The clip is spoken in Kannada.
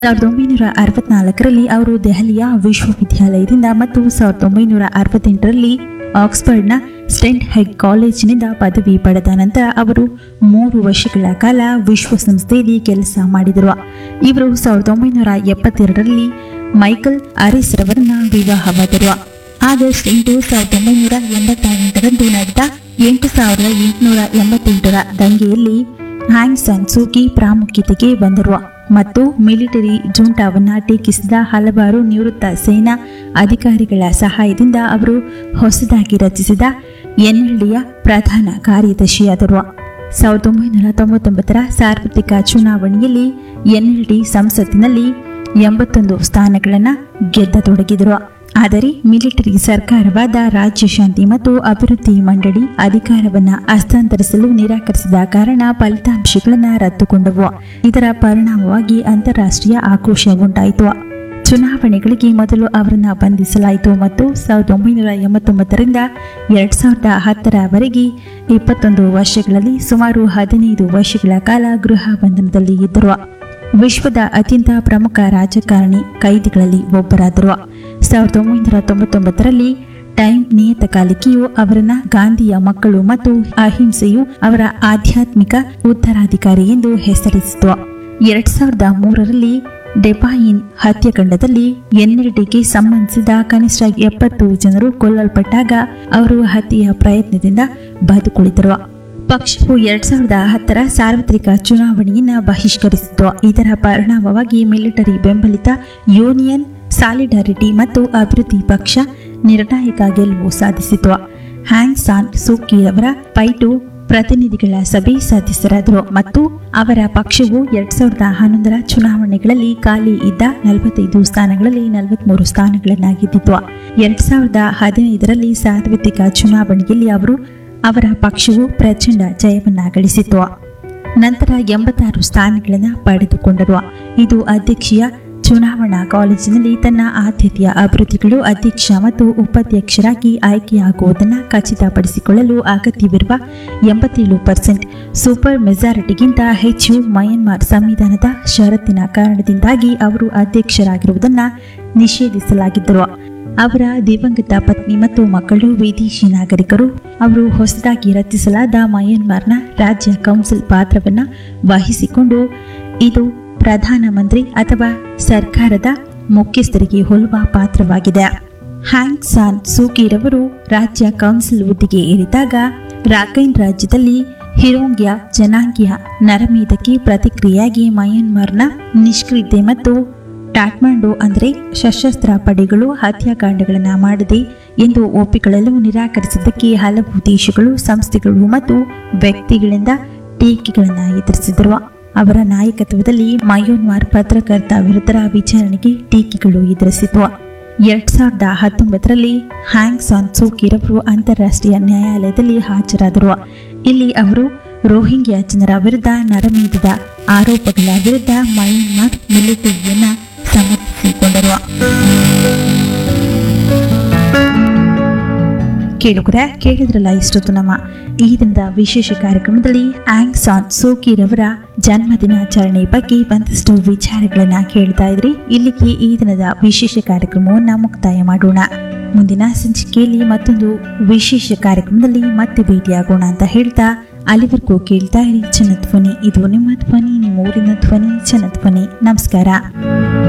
ಸಾವಿರದ ಒಂಬೈನೂರ ಅರವತ್ನಾಲ್ಕರಲ್ಲಿ ಅವರು ದೆಹಲಿಯ ವಿಶ್ವವಿದ್ಯಾಲಯದಿಂದ ಮತ್ತು ಸಾವಿರದ ಒಂಬೈನೂರ ಅರವತ್ತೆಂಟರಲ್ಲಿ ಆಕ್ಸ್ಫರ್ಡ್ನ ಸ್ಟೆಂಟ್ ಹೆಗ್ ಕಾಲೇಜಿನಿಂದ ಪದವಿ ಪಡೆದ ನಂತರ ಅವರು ಮೂರು ವರ್ಷಗಳ ಕಾಲ ವಿಶ್ವಸಂಸ್ಥೆಯಲ್ಲಿ ಕೆಲಸ ಮಾಡಿದರು ಇವರು ಸಾವಿರದ ಒಂಬೈನೂರ ಎಪ್ಪತ್ತೆರಡರಲ್ಲಿ ಮೈಕಲ್ ಅರಿಸ್ ರವರನ್ನ ವಿವಾಹವಾದರು ಆಗಸ್ಟ್ ಎಂಟು ಸಾವಿರದ ಒಂಬೈನೂರ ಎಂಬತ್ತೆಂಟರಂದು ನಡೆದ ಎಂಟು ಸಾವಿರದ ಎಂಟುನೂರ ಎಂಬತ್ತೆಂಟರ ದಂಗೆಯಲ್ಲಿ ಹ್ಯಾಂಗ್ ಸನ್ ಸೂಕಿ ಪ್ರಾಮುಖ್ಯತೆಗೆ ಬಂದರು ಮತ್ತು ಮಿಲಿಟರಿ ಜೂಂಟಾವನ್ನ ಟೀಕಿಸಿದ ಹಲವಾರು ನಿವೃತ್ತ ಸೇನಾ ಅಧಿಕಾರಿಗಳ ಸಹಾಯದಿಂದ ಅವರು ಹೊಸದಾಗಿ ರಚಿಸಿದ ಎನ್ಎಲ್ಡಿಯ ಪ್ರಧಾನ ಕಾರ್ಯದರ್ಶಿಯಾದರು ಸಾವಿರದ ಒಂಬೈನೂರ ತೊಂಬತ್ತೊಂಬತ್ತರ ಸಾರ್ವತ್ರಿಕ ಚುನಾವಣೆಯಲ್ಲಿ ಎನ್ಎಲ್ಡಿ ಸಂಸತ್ತಿನಲ್ಲಿ ಎಂಬತ್ತೊಂದು ಸ್ಥಾನಗಳನ್ನು ಗೆದ್ದತೊಡಗಿದರು ಆದರೆ ಮಿಲಿಟರಿ ಸರ್ಕಾರವಾದ ರಾಜ್ಯ ಶಾಂತಿ ಮತ್ತು ಅಭಿವೃದ್ಧಿ ಮಂಡಳಿ ಅಧಿಕಾರವನ್ನು ಹಸ್ತಾಂತರಿಸಲು ನಿರಾಕರಿಸಿದ ಕಾರಣ ಫಲಿತಾಂಶಗಳನ್ನು ರದ್ದುಗೊಂಡವು ಇದರ ಪರಿಣಾಮವಾಗಿ ಅಂತಾರಾಷ್ಟ್ರೀಯ ಆಕ್ರೋಶ ಉಂಟಾಯಿತು ಚುನಾವಣೆಗಳಿಗೆ ಮೊದಲು ಅವರನ್ನ ಬಂಧಿಸಲಾಯಿತು ಮತ್ತು ಸಾವಿರದ ಒಂಬೈನೂರ ಎಂಬತ್ತೊಂಬತ್ತರಿಂದ ಎರಡ್ ಸಾವಿರದ ಹತ್ತರವರೆಗೆ ಇಪ್ಪತ್ತೊಂದು ವರ್ಷಗಳಲ್ಲಿ ಸುಮಾರು ಹದಿನೈದು ವರ್ಷಗಳ ಕಾಲ ಗೃಹ ಬಂಧನದಲ್ಲಿ ಇದ್ದರು ವಿಶ್ವದ ಅತ್ಯಂತ ಪ್ರಮುಖ ರಾಜಕಾರಣಿ ಕೈದಿಗಳಲ್ಲಿ ಒಬ್ಬರಾದರು ಸಾವಿರದ ಒಂಬೈನೂರ ತೊಂಬತ್ತೊಂಬತ್ತರಲ್ಲಿ ಟೈಮ್ ನಿಯತಕಾಲಿಕೆಯು ಅವರನ್ನ ಗಾಂಧಿಯ ಮಕ್ಕಳು ಮತ್ತು ಅಹಿಂಸೆಯು ಅವರ ಆಧ್ಯಾತ್ಮಿಕ ಉತ್ತರಾಧಿಕಾರಿ ಎಂದು ಹೆಸರಿಸಿತು ಎರಡ್ ಸಾವಿರದ ಮೂರರಲ್ಲಿ ಡೆಪಾಯಿನ್ ಹತ್ಯಾಕಾಂಡದಲ್ಲಿ ಎನ್ಎಲ್ಡಿಗೆ ಸಂಬಂಧಿಸಿದ ಕನಿಷ್ಠ ಎಪ್ಪತ್ತು ಜನರು ಕೊಲ್ಲಲ್ಪಟ್ಟಾಗ ಅವರು ಹತ್ಯೆಯ ಪ್ರಯತ್ನದಿಂದ ಬದುಕುಳಿದರು ಪಕ್ಷವು ಎರಡ್ ಸಾವಿರದ ಹತ್ತರ ಸಾರ್ವತ್ರಿಕ ಚುನಾವಣೆಯನ್ನ ಬಹಿಷ್ಕರಿಸಿತು ಇದರ ಪರಿಣಾಮವಾಗಿ ಮಿಲಿಟರಿ ಬೆಂಬಲಿತ ಯೂನಿಯನ್ ಸಾಲಿಡಾರಿಟಿ ಮತ್ತು ಅಭಿವೃದ್ಧಿ ಪಕ್ಷ ನಿರ್ಣಾಯಕ ಗೆಲುವು ಸಾಧಿಸಿತು ಹ್ಯಾಂಗ್ ಸಾನ್ ಸೂಕಿ ಅವರ ಪೈಟು ಪ್ರತಿನಿಧಿಗಳ ಸಭೆ ಸದಸ್ಯರಾದರು ಮತ್ತು ಅವರ ಪಕ್ಷವು ಎರಡ್ ಸಾವಿರದ ಹನ್ನೊಂದರ ಚುನಾವಣೆಗಳಲ್ಲಿ ಖಾಲಿ ಇದ್ದ ನಲವತ್ತೈದು ಸ್ಥಾನಗಳಲ್ಲಿ ನಲವತ್ಮೂರು ಸ್ಥಾನಗಳನ್ನು ಗೆದ್ದಿತು ಎರಡ್ ಸಾವಿರದ ಹದಿನೈದರಲ್ಲಿ ಸಾರ್ವತ್ರಿಕ ಚುನಾವಣೆಯಲ್ಲಿ ಅವರು ಅವರ ಪಕ್ಷವು ಪ್ರಚಂಡ ಜಯವನ್ನ ಗಳಿಸಿತು ನಂತರ ಎಂಬತ್ತಾರು ಸ್ಥಾನಗಳನ್ನು ಪಡೆದುಕೊಂಡರು ಇದು ಅಧ್ಯಕ್ಷೀಯ ಚುನಾವಣಾ ಕಾಲೇಜಿನಲ್ಲಿ ತನ್ನ ಆದ್ಯತೆಯ ಅಭಿವೃದ್ಧಿಗಳು ಅಧ್ಯಕ್ಷ ಮತ್ತು ಉಪಾಧ್ಯಕ್ಷರಾಗಿ ಆಯ್ಕೆಯಾಗುವುದನ್ನು ಖಚಿತಪಡಿಸಿಕೊಳ್ಳಲು ಅಗತ್ಯವಿರುವ ಎಂಬತ್ತೇಳು ಪರ್ಸೆಂಟ್ ಸೂಪರ್ ಮೆಜಾರಿಟಿಗಿಂತ ಹೆಚ್ಚು ಮಯನ್ಮಾರ್ ಸಂವಿಧಾನದ ಷರತ್ತಿನ ಕಾರಣದಿಂದಾಗಿ ಅವರು ಅಧ್ಯಕ್ಷರಾಗಿರುವುದನ್ನು ನಿಷೇಧಿಸಲಾಗಿದ್ದರು ಅವರ ದಿವಂಗತ ಪತ್ನಿ ಮತ್ತು ಮಕ್ಕಳು ವಿದೇಶಿ ನಾಗರಿಕರು ಅವರು ಹೊಸದಾಗಿ ರಚಿಸಲಾದ ಮಯನ್ಮಾರ್ನ ರಾಜ್ಯ ಕೌನ್ಸಿಲ್ ಪಾತ್ರವನ್ನು ವಹಿಸಿಕೊಂಡು ಇದು ಪ್ರಧಾನಮಂತ್ರಿ ಅಥವಾ ಸರ್ಕಾರದ ಮುಖ್ಯಸ್ಥರಿಗೆ ಹೋಲುವ ಪಾತ್ರವಾಗಿದೆ ಹ್ಯಾಂಗ್ ಸಾನ್ ಸೂಕಿರವರು ರಾಜ್ಯ ಕೌನ್ಸಿಲ್ ಹುದ್ದೆಗೆ ಏರಿದಾಗ ರಾಖೈನ್ ರಾಜ್ಯದಲ್ಲಿ ಹಿರೋಂಗ್ಯ ಜನಾಂಗೀಯ ನರಮೇಧಕ್ಕೆ ಪ್ರತಿಕ್ರಿಯೆಯಾಗಿ ಮಯನ್ಮಾರ್ನ ನಿಷ್ಕ್ರಿಯತೆ ಮತ್ತು ಟಾಟ್ಮಾಂಡು ಅಂದರೆ ಸಶಸ್ತ್ರ ಪಡೆಗಳು ಹತ್ಯಾಕಾಂಡಗಳನ್ನು ಮಾಡದೆ ಎಂದು ಒಪ್ಪಿಕೊಳ್ಳಲು ನಿರಾಕರಿಸಿದ್ದಕ್ಕೆ ಹಲವು ದೇಶಗಳು ಸಂಸ್ಥೆಗಳು ಮತ್ತು ವ್ಯಕ್ತಿಗಳಿಂದ ಟೀಕೆಗಳನ್ನು ಎದುರಿಸಿದರು ಅವರ ನಾಯಕತ್ವದಲ್ಲಿ ಮಯೋನ್ಮಾರ್ ಪತ್ರಕರ್ತ ವಿರುದ್ಧರ ವಿಚಾರಣೆಗೆ ಟೀಕೆಗಳು ಎದುರಿಸಿತು ಎರಡ್ ಸಾವಿರದ ಹತ್ತೊಂಬತ್ತರಲ್ಲಿ ಹ್ಯಾಂಗ್ ಸಾನ್ ಸೂಕಿರವರು ಅಂತಾರಾಷ್ಟ್ರೀಯ ನ್ಯಾಯಾಲಯದಲ್ಲಿ ಹಾಜರಾದರು ಇಲ್ಲಿ ಅವರು ರೋಹಿಂಗ್ಯಾ ಜನರ ವಿರುದ್ಧ ನರಮೇಧದ ಆರೋಪಗಳ ವಿರುದ್ಧ ಮಯನ್ಮಾರ್ ಮಿಲಿಟರಿಯನ್ನ ಸಮರ್ಥಿಸಿಕೊಂಡರು ಕೇಳುಗರೆ ಕೇಳಿದ್ರಲ್ಲ ಇಷ್ಟೊತ್ತು ನಮ್ಮ ಈ ದಿನದ ವಿಶೇಷ ಕಾರ್ಯಕ್ರಮದಲ್ಲಿ ಆಂಗ್ ಸಾನ್ ಸೋಕಿರವರ ಜನ್ಮದಿನಾಚರಣೆ ಬಗ್ಗೆ ಒಂದಷ್ಟು ವಿಚಾರಗಳನ್ನ ಕೇಳ್ತಾ ಇದ್ರಿ ಇಲ್ಲಿಗೆ ಈ ದಿನದ ವಿಶೇಷ ಕಾರ್ಯಕ್ರಮವನ್ನ ಮುಕ್ತಾಯ ಮಾಡೋಣ ಮುಂದಿನ ಸಂಚಿಕೆಯಲ್ಲಿ ಮತ್ತೊಂದು ವಿಶೇಷ ಕಾರ್ಯಕ್ರಮದಲ್ಲಿ ಮತ್ತೆ ಭೇಟಿಯಾಗೋಣ ಅಂತ ಹೇಳ್ತಾ ಅಲ್ಲಿವರೆಗೂ ಕೇಳ್ತಾ ಇರಿ ಜನಧ್ವನಿ ಇದು ನಿಮ್ಮ ಧ್ವನಿ ನಿಮ್ಮ ಊರಿನ ಧ್ವನಿ ಜನಧ್ವನಿ ನಮಸ್ಕಾರ